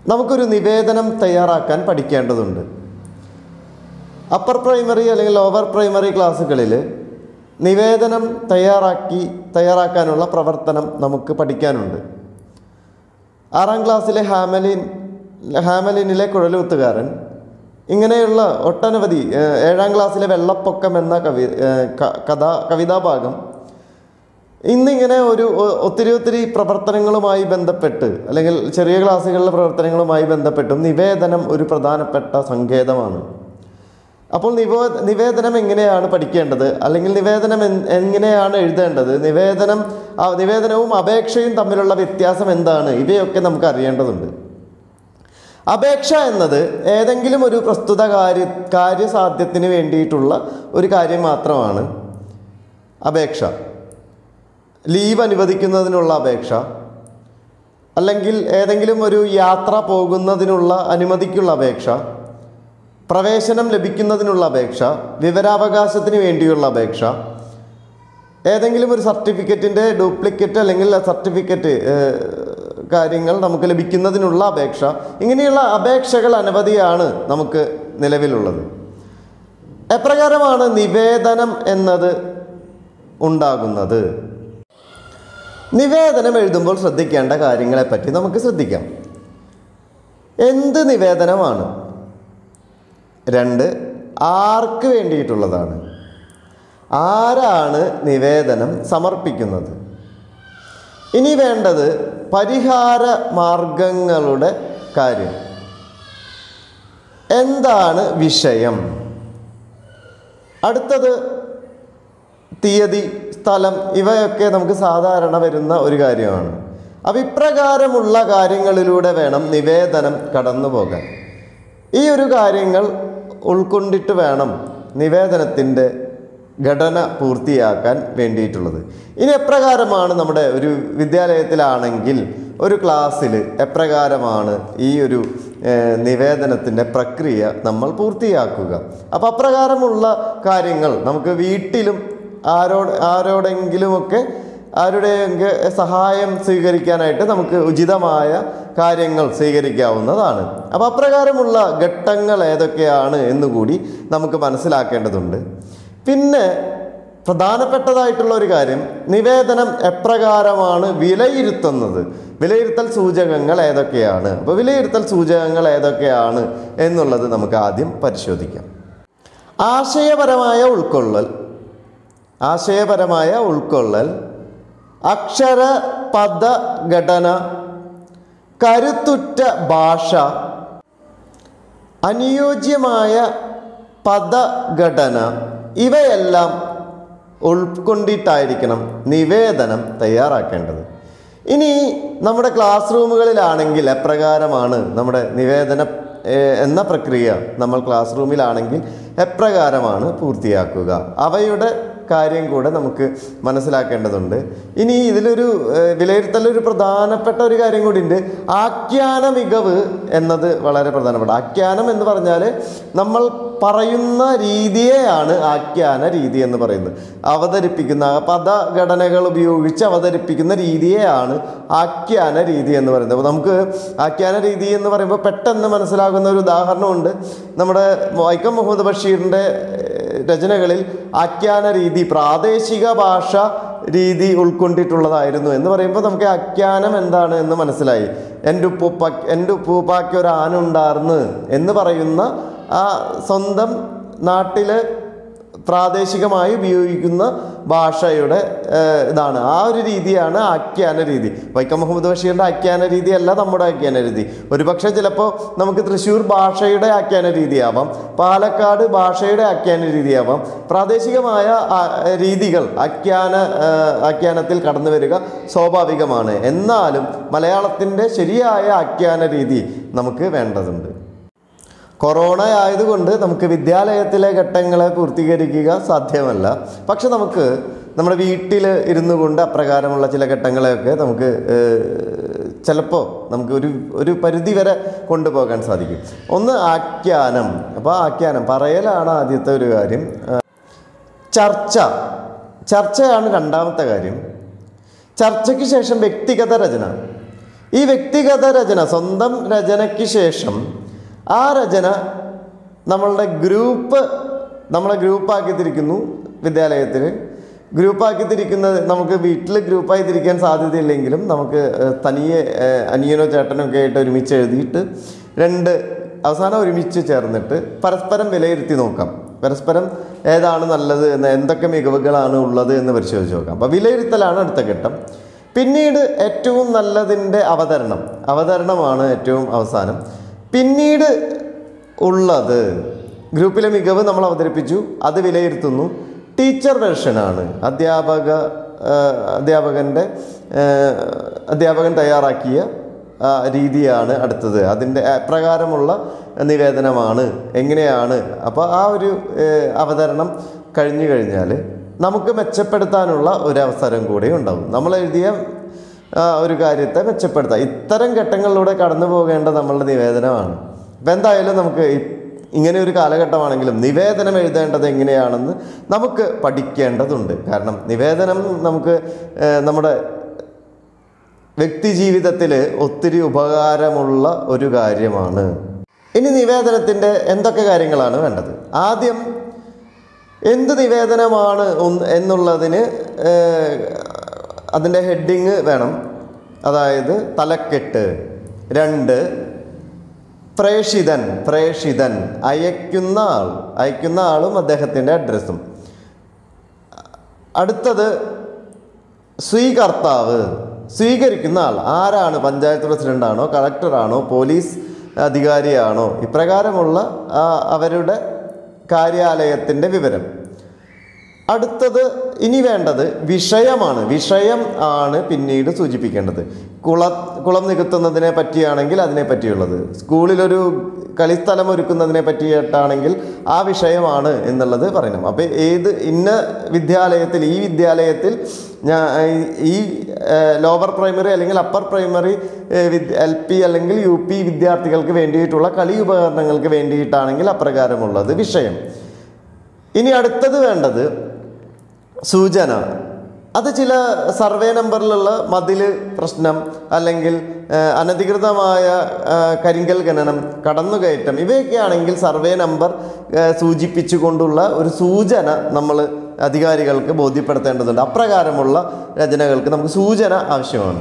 നമുക്കൊരു നിവേദനം തയ്യാറാക്കാൻ പഠിക്കേണ്ടതുണ്ട് അപ്പർ പ്രൈമറി അല്ലെങ്കിൽ ലോവർ പ്രൈമറി ക്ലാസ്സുകളിൽ നിവേദനം തയ്യാറാക്കി തയ്യാറാക്കാനുള്ള പ്രവർത്തനം നമുക്ക് പഠിക്കാനുണ്ട് ആറാം ക്ലാസ്സിലെ ഹാമലിൻ ഹാമലിനിലെ കുഴലൂത്തുകാരൻ ഇങ്ങനെയുള്ള ഒട്ടനവധി ഏഹ്, ഏഴാം ക്ലാസ്സിലെ വെള്ളപ്പൊക്കം എന്ന കവി ഏഹ്, ക- കഥ കവിതാഭാഗം ഇന്നിങ്ങനെ ഒരു ഒ- ഒത്തിരി ഒത്തിരി പ്രവർത്തനങ്ങളുമായി ബന്ധപ്പെട്ട് അല്ലെങ്കിൽ ചെറിയ ക്ലാസ്സുകളിലെ പ്രവർത്തനങ്ങളുമായി ബന്ധപ്പെട്ടും നിവേദനം ഒരു പ്രധാനപ്പെട്ട സങ്കേതമാണ് അപ്പോൾ നിവോ നിവേദനം എങ്ങനെയാണ് പഠിക്കേണ്ടത് അല്ലെങ്കിൽ നിവേദനം എൻ- എങ്ങനെയാണ് എഴുതേണ്ടത് നിവേദനം ആ നിവേദനവും അപേക്ഷയും തമ്മിലുള്ള വ്യത്യാസം എന്താണ് ഇവയൊക്കെ നമുക്ക് അറിയേണ്ടതുണ്ട് അപേക്ഷ എന്നത് ഏതെങ്കിലും ഒരു പ്രസ്തുത കാര്യ കാര്യസാധ്യത്തിന് വേണ്ടിയിട്ടുള്ള ഒരു കാര്യം മാത്രമാണ് അപേക്ഷ ലീവ് അനുവദിക്കുന്നതിനുള്ള അപേക്ഷ അല്ലെങ്കിൽ ഏതെങ്കിലും ഒരു യാത്ര പോകുന്നതിനുള്ള അനുമതിക്കുള്ള അപേക്ഷ പ്രവേശനം ലഭിക്കുന്നതിനുള്ള അപേക്ഷ വിവരാവകാശത്തിന് വേണ്ടിയുള്ള അപേക്ഷ ഏതെങ്കിലും ഒരു സർട്ടിഫിക്കറ്റിൻ്റെ ഡ്യൂപ്ലിക്കേറ്റ് അല്ലെങ്കിൽ സർട്ടിഫിക്കറ്റ് കാര്യങ്ങൾ നമുക്ക് ലഭിക്കുന്നതിനുള്ള അപേക്ഷ ഇങ്ങനെയുള്ള അപേക്ഷകൾ അനവധിയാണ് നമുക്ക് നിലവിലുള്ളത് എപ്രകാരമാണ് നിവേദനം എന്നത് ഉണ്ടാകുന്നത് നിവേദനം എഴുതുമ്പോൾ ശ്രദ്ധിക്കേണ്ട കാര്യങ്ങളെപ്പറ്റി നമുക്ക് ശ്രദ്ധിക്കാം എന്ത് നിവേദനമാണ് രണ്ട് ആർക്ക് വേണ്ടിയിട്ടുള്ളതാണ് ആരാണ് നിവേദനം സമർപ്പിക്കുന്നത് ഇനി വേണ്ടത് പരിഹാര മാർഗങ്ങളുടെ കാര്യം എന്താണ് വിഷയം അടുത്തത് തീയതി സ്ഥലം ഇവയൊക്കെ നമുക്ക് സാധാരണ വരുന്ന ഒരു കാര്യമാണ് അപ്പം ഇപ്രകാരമുള്ള കാര്യങ്ങളിലൂടെ വേണം നിവേദനം കടന്നു പോകാൻ ഈ ഒരു കാര്യങ്ങൾ ഉൾക്കൊണ്ടിട്ട് വേണം നിവേദനത്തിൻ്റെ ഘടന പൂർത്തിയാക്കാൻ വേണ്ടിയിട്ടുള്ളത് ഇനി എപ്രകാരമാണ് നമ്മുടെ ഒരു വിദ്യാലയത്തിലാണെങ്കിൽ ഒരു ക്ലാസ്സിൽ എപ്രകാരമാണ് ഈ ഒരു ഏഹ്, നിവേദനത്തിൻ്റെ പ്രക്രിയ നമ്മൾ പൂർത്തിയാക്കുക അപ്പോൾ അപ്രകാരമുള്ള കാര്യങ്ങൾ നമുക്ക് വീട്ടിലും ആരോട് ആരോടെങ്കിലുമൊക്കെ ആരുടെയെങ്കിൽ സഹായം സ്വീകരിക്കാനായിട്ട് നമുക്ക് ഉചിതമായ കാര്യങ്ങൾ സ്വീകരിക്കാവുന്നതാണ് അപ്പോൾ അപ്രകാരമുള്ള ഘട്ടങ്ങൾ ഏതൊക്കെയാണ് എന്നുകൂടി നമുക്ക് മനസ്സിലാക്കേണ്ടതുണ്ട് പിന്നെ പ്രധാനപ്പെട്ടതായിട്ടുള്ള ഒരു കാര്യം നിവേദനം എപ്രകാരമാണ് വിലയിരുത്തുന്നത് വിലയിരുത്തൽ സൂചകങ്ങൾ ഏതൊക്കെയാണ് അപ്പോൾ വിലയിരുത്തൽ സൂചകങ്ങൾ ഏതൊക്കെയാണ് എന്നുള്ളത് നമുക്ക് ആദ്യം പരിശോധിക്കാം ആശയപരമായ ഉൾക്കൊള്ളൽ ആശയപരമായ ഉൾക്കൊള്ളൽ അക്ഷര പദ ഘടന കരുത്തുറ്റ ഭാഷ അനുയോജ്യമായ പദഘടന ഇവയെല്ലാം ഉൾക്കൊണ്ടിട്ടായിരിക്കണം നിവേദനം തയ്യാറാക്കേണ്ടത് ഇനി നമ്മുടെ ക്ലാസ് റൂമുകളിലാണെങ്കിൽ എപ്രകാരമാണ് നമ്മുടെ നിവേദന ഏഹ്, എന്ന പ്രക്രിയ നമ്മൾ ക്ലാസ് റൂമിലാണെങ്കിൽ എപ്രകാരമാണ് പൂർത്തിയാക്കുക അവയുടെ കാര്യം കൂടെ നമുക്ക് മനസ്സിലാക്കേണ്ടതുണ്ട് ഇനി ഇതിലൊരു ഏഹ്, വിലയിരുത്തൽ ഒരു പ്രധാനപ്പെട്ട ഒരു കാര്യം കൂടി ഉണ്ട് ആഖ്യാന മികവ് എന്നത് വളരെ പ്രധാനപ്പെട്ട ആഖ്യാനം എന്ന് പറഞ്ഞാൽ നമ്മൾ പറയുന്ന രീതിയെയാണ് ആഖ്യാന രീതി എന്ന് പറയുന്നത് അവതരിപ്പിക്കുന്ന പദഘടനകൾ ഉപയോഗിച്ച് അവതരിപ്പിക്കുന്ന രീതിയെയാണ് ആഖ്യാന രീതി എന്ന് പറയുന്നത് അപ്പോൾ നമുക്ക് ആഖ്യാന രീതി എന്ന് പറയുമ്പോൾ പെട്ടെന്ന് മനസ്സിലാകുന്ന ഒരു ഉദാഹരണമുണ്ട് നമ്മുടെ വൈക്കം മുഹമ്മദ് ബഷീറിൻ്റെ ഏഹ്, രചനകളിൽ ആഖ്യാന രീതി പ്രാദേശിക ഭാഷ രീതി ഉൾക്കൊണ്ടിട്ടുള്ളതായിരുന്നു എന്ന് പറയുമ്പോൾ നമുക്ക് ആഖ്യാനം എന്താണ് എന്ന് മനസ്സിലായി എൻ്റെ ഉപ്പൂപ്പ എൻ്റെ ഉപ്പൂപ്പാക്ക് ഒരു ആന ഉണ്ടാർന്ന് എന്ന് പറയുന്ന ആ സ്വന്തം നാട്ടിലെ പ്രാദേശികമായി ഉപയോഗിക്കുന്ന ഭാഷയുടെ ഏഹ്, ഇതാണ് ആ ഒരു രീതിയാണ് ആഖ്യാന രീതി വൈക്കം മുഹമ്മദ് ബഷീറിൻ്റെ ആഖ്യാന രീതി അല്ല നമ്മുടെ ആഖ്യാന രീതി ഒരുപക്ഷെ ചിലപ്പോൾ നമുക്ക് തൃശ്ശൂർ ഭാഷയുടെ ആഖ്യാന രീതിയാവാം പാലക്കാട് ഭാഷയുടെ ആഖ്യാന രീതിയാവാം പ്രാദേശികമായ ആ, രീതികൾ ആഖ്യാന ഏഹ്, ആഖ്യാനത്തിൽ കടന്നു വരിക സ്വാഭാവികമാണ് എന്നാലും മലയാളത്തിൻ്റെ ശരിയായ ആഖ്യാന രീതി നമുക്ക് വേണ്ടതുണ്ട് കൊറോണ ആയതുകൊണ്ട് നമുക്ക് വിദ്യാലയത്തിലെ ഘട്ടങ്ങളെ പൂർത്തീകരിക്കുക സാധ്യമല്ല പക്ഷെ നമുക്ക് നമ്മുടെ വീട്ടിൽ ഇരുന്നു കൊണ്ട് അപ്രകാരമുള്ള ചില ഘട്ടങ്ങളെയൊക്കെ നമുക്ക് ചിലപ്പോൾ നമുക്ക് ഒരു ഒരു പരിധി വരെ കൊണ്ടുപോകാൻ സാധിക്കും ഒന്ന് ആഖ്യാനം അപ്പോൾ ആഖ്യാനം പറയലാണ് ആദ്യത്തെ ഒരു കാര്യം ആ, ചർച്ച ചർച്ചയാണ് രണ്ടാമത്തെ കാര്യം ചർച്ചയ്ക്ക് ശേഷം വ്യക്തിഗത രചന ഈ വ്യക്തിഗത രചന സ്വന്തം രചനയ്ക്ക് ശേഷം ആ രചന നമ്മളുടെ ഗ്രൂപ്പ് നമ്മളെ ഗ്രൂപ്പാക്കി തിരിക്കുന്നു വിദ്യാലയത്തിൽ ഗ്രൂപ്പാക്കി തിരിക്കുന്നത് നമുക്ക് വീട്ടിൽ ഗ്രൂപ്പായി തിരിക്കാൻ സാധ്യതയില്ലെങ്കിലും നമുക്ക് ഏഹ്, തനിയെ ഏഹ്, അനിയനോ ചേട്ടനോ ഒക്കെ ആയിട്ട് ഒരുമിച്ച് എഴുതിയിട്ട് രണ്ട് അവസാനം ഒരുമിച്ച് ചേർന്നിട്ട് പരസ്പരം വിലയിരുത്തി നോക്കാം പരസ്പരം ഏതാണ് നല്ലത് എന്ന് എന്തൊക്കെ മികവുകളാണ് ഉള്ളത് എന്ന് പരിശോധിച്ച് നോക്കാം അപ്പോൾ വിലയിരുത്തലാണ് അടുത്ത ഘട്ടം പിന്നീട് ഏറ്റവും നല്ലതിൻ്റെ അവതരണം അവതരണമാണ് ഏറ്റവും അവസാനം പിന്നീട് ഉള്ളത് ഗ്രൂപ്പിലെ മികവ് നമ്മൾ അവതരിപ്പിച്ചു അത് വിലയിരുത്തുന്നു ടീച്ചർ വെർഷനാണ് അധ്യാപക ആ, അധ്യാപകൻ്റെ ആ, അധ്യാപകൻ തയ്യാറാക്കിയ ആ, രീതിയാണ് അടുത്തത് അതിൻ്റെ പ്രകാരമുള്ള നിവേദനമാണ് എങ്ങനെയാണ് അപ്പോൾ ആ ഒരു ഏ, അവതരണം കഴിഞ്ഞു കഴിഞ്ഞാൽ നമുക്ക് മെച്ചപ്പെടുത്താനുള്ള ഒരു അവസരം കൂടി ഉണ്ടാവും നമ്മൾ എഴുതിയ ആ, ഒരു കാര്യത്തെ മെച്ചപ്പെടുത്താം ഇത്തരം ഘട്ടങ്ങളിലൂടെ കടന്നു പോകേണ്ട നമ്മളുടെ നിവേദനമാണ് അപ്പം എന്തായാലും നമുക്ക് ഇ- ഇങ്ങനെ ഒരു കാലഘട്ടമാണെങ്കിലും നിവേദനം എഴുതേണ്ടത് എങ്ങനെയാണെന്ന് നമുക്ക് പഠിക്കേണ്ടതുണ്ട് കാരണം നിവേദനം നമുക്ക് ഏ, നമ്മുടെ വ്യക്തി ജീവിതത്തിൽ ഒത്തിരി ഉപകാരമുള്ള ഒരു കാര്യമാണ് ഇനി നിവേദനത്തിൻ്റെ എന്തൊക്കെ കാര്യങ്ങളാണ് വേണ്ടത് ആദ്യം എന്ത് നിവേദനമാണ് ഒന്ന് എന്നുള്ളതിന് ഏഹ്, അതിൻ്റെ ഹെഡിങ് വേണം അതായത് തലക്കെട്ട് രണ്ട് പ്രേഷിതൻ പ്രേഷിതൻ അയക്കുന്ന ആൾ അയക്കുന്ന ആളും അദ്ദേഹത്തിൻ്റെ അഡ്രസ്സും അടുത്തത് സ്വീകർത്താവ് സ്വീകരിക്കുന്ന ആൾ ആരാണ് പഞ്ചായത്ത് പ്രസിഡന്റാണോ കളക്ടറാണോ പോലീസ് അധികാരിയാണോ ഇപ്രകാരമുള്ള ആ, അവരുടെ കാര്യാലയത്തിൻ്റെ വിവരം അടുത്തത് ഇനി വേണ്ടത് വിഷയമാണ് വിഷയം ആണ് പിന്നീട് സൂചിപ്പിക്കേണ്ടത് കുള കുളം നികത്തുന്നതിനെ പറ്റിയാണെങ്കിൽ അതിനെ പറ്റിയുള്ളത് സ്കൂളിലൊരു കളിസ്ഥലം ഒരുക്കുന്നതിനെ പറ്റിയിട്ടാണെങ്കിൽ ആ വിഷയമാണ് എന്നുള്ളത് പറയണം അപ്പോൾ ഏത് ഇന്ന വിദ്യാലയത്തിൽ ഈ വിദ്യാലയത്തിൽ ഞാൻ ഈ ലോവർ പ്രൈമറി അല്ലെങ്കിൽ അപ്പർ പ്രൈമറി എൽ പി അല്ലെങ്കിൽ യു പി വിദ്യാർത്ഥികൾക്ക് വേണ്ടിയിട്ടുള്ള കളി ഉപകരണങ്ങൾക്ക് വേണ്ടിയിട്ടാണെങ്കിൽ അപ്രകാരമുള്ളത് വിഷയം ഇനി അടുത്തത് വേണ്ടത് സൂചന അത് ചില സർവേ നമ്പറിലുള്ള മതിൽ പ്രശ്നം അല്ലെങ്കിൽ ആ, അനധികൃതമായ ആ, കരിങ്കൽ ഖനനം കടന്നുകയറ്റം ഇവയൊക്കെ ആണെങ്കിൽ സർവേ നമ്പർ ആ, സൂചിപ്പിച്ചുകൊണ്ടുള്ള ഒരു സൂചന നമ്മൾ അധികാരികൾക്ക് ബോധ്യപ്പെടുത്തേണ്ടതുണ്ട് അപ്രകാരമുള്ള രചനകൾക്ക് നമുക്ക് സൂചന ആവശ്യമാണ്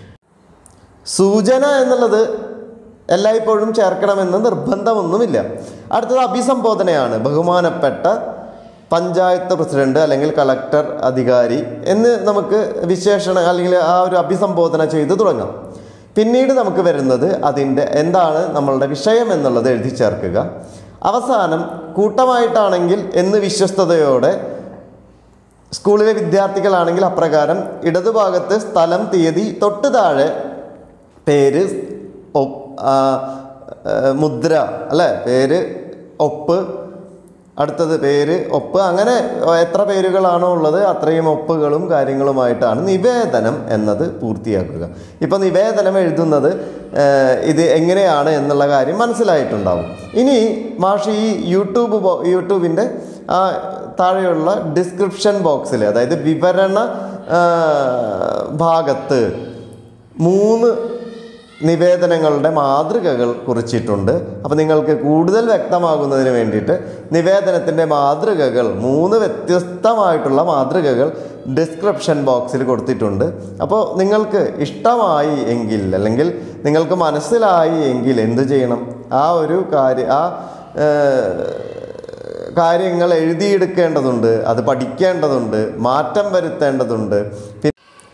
സൂചന എന്നുള്ളത് എല്ലായ്പ്പോഴും ചേർക്കണമെന്ന് നിർബന്ധമൊന്നുമില്ല അടുത്തത് അഭിസംബോധനയാണ് ബഹുമാനപ്പെട്ട പഞ്ചായത്ത് പ്രസിഡന്റ് അല്ലെങ്കിൽ കളക്ടർ അധികാരി എന്ന് നമുക്ക് വിശേഷണ അല്ലെങ്കിൽ ആ ഒരു അഭിസംബോധന ചെയ്ത് തുടങ്ങാം പിന്നീട് നമുക്ക് വരുന്നത് അതിൻ്റെ എന്താണ് നമ്മളുടെ വിഷയം എന്നുള്ളത് എഴുതി ചേർക്കുക അവസാനം കൂട്ടമായിട്ടാണെങ്കിൽ എന്ന് വിശ്വസ്തയോടെ സ്കൂളിലെ വിദ്യാർത്ഥികളാണെങ്കിൽ അപ്രകാരം ഇടതുഭാഗത്ത് സ്ഥലം തീയതി തൊട്ട് താഴെ പേര് ഒപ്പ് ആ, ആ, മുദ്ര അല്ലേ പേര് ഒപ്പ് അടുത്തത് പേര് ഒപ്പ് അങ്ങനെ എത്ര പേരുകളാണോ ഉള്ളത് അത്രയും ഒപ്പുകളും കാര്യങ്ങളുമായിട്ടാണ് നിവേദനം എന്നത് പൂർത്തിയാക്കുക ഇപ്പോൾ നിവേദനം എഴുതുന്നത് ഏഹ്, ഇത് എങ്ങനെയാണ് എന്നുള്ള കാര്യം മനസ്സിലായിട്ടുണ്ടാവും ഇനി മാഷ് ഈ യൂട്യൂബ് ബോ- യൂട്യൂബിൻ്റെ ആ താഴെയുള്ള ഡിസ്ക്രിപ്ഷൻ ബോക്സിൽ അതായത് വിവരണ ആ, ഭാഗത്ത് മൂന്ന് നിവേദനങ്ങളുടെ മാതൃകകൾ കുറിച്ചിട്ടുണ്ട് അപ്പോൾ നിങ്ങൾക്ക് കൂടുതൽ വ്യക്തമാകുന്നതിന് വേണ്ടിയിട്ട് നിവേദനത്തിൻ്റെ മാതൃകകൾ മൂന്ന് വ്യത്യസ്തമായിട്ടുള്ള മാതൃകകൾ ഡിസ്ക്രിപ്ഷൻ ബോക്സിൽ കൊടുത്തിട്ടുണ്ട് അപ്പോൾ നിങ്ങൾക്ക് ഇഷ്ടമായി എങ്കിൽ അല്ലെങ്കിൽ നിങ്ങൾക്ക് മനസ്സിലായി എങ്കിൽ എന്ത് ചെയ്യണം ആ ഒരു കാര്യം ആ ഏഹ്, കാര്യങ്ങൾ എഴുതിയെടുക്കേണ്ടതുണ്ട് അത് പഠിക്കേണ്ടതുണ്ട് മാറ്റം വരുത്തേണ്ടതുണ്ട് പി-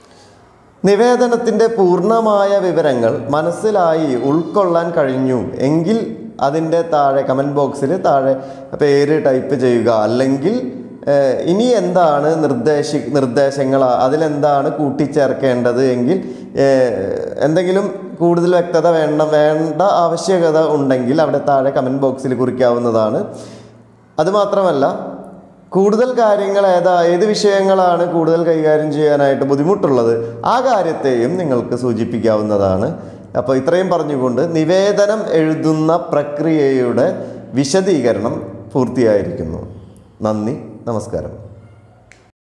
നിവേദനത്തിൻ്റെ പൂർണ്ണമായ വിവരങ്ങൾ മനസ്സിലായി ഉൾക്കൊള്ളാൻ കഴിഞ്ഞു എങ്കിൽ അതിൻ്റെ താഴെ കമൻറ്റ് ബോക്സിൽ താഴെ പേര് ടൈപ്പ് ചെയ്യുക അല്ലെങ്കിൽ ഏഹ്, ഇനി എന്താണ് നിർദ്ദേശി നിർദ്ദേശങ്ങൾ അതിലെന്താണ് കൂട്ടിച്ചേർക്കേണ്ടത് എങ്കിൽ ഏഹ്, എന്തെങ്കിലും കൂടുതൽ വ്യക്തത വേണ്ട വേണ്ട ആവശ്യകത ഉണ്ടെങ്കിൽ അവിടെ താഴെ കമൻറ്റ് ബോക്സിൽ കുറിക്കാവുന്നതാണ് അതുമാത്രമല്ല കൂടുതൽ കാര്യങ്ങൾ ഏതാ ഏത് വിഷയങ്ങളാണ് കൂടുതൽ കൈകാര്യം ചെയ്യാനായിട്ട് ബുദ്ധിമുട്ടുള്ളത് ആ കാര്യത്തെയും നിങ്ങൾക്ക് സൂചിപ്പിക്കാവുന്നതാണ് അപ്പോൾ ഇത്രയും പറഞ്ഞുകൊണ്ട് നിവേദനം എഴുതുന്ന പ്രക്രിയയുടെ വിശദീകരണം പൂർത്തിയായിരിക്കുന്നു നന്ദി നമസ്കാരം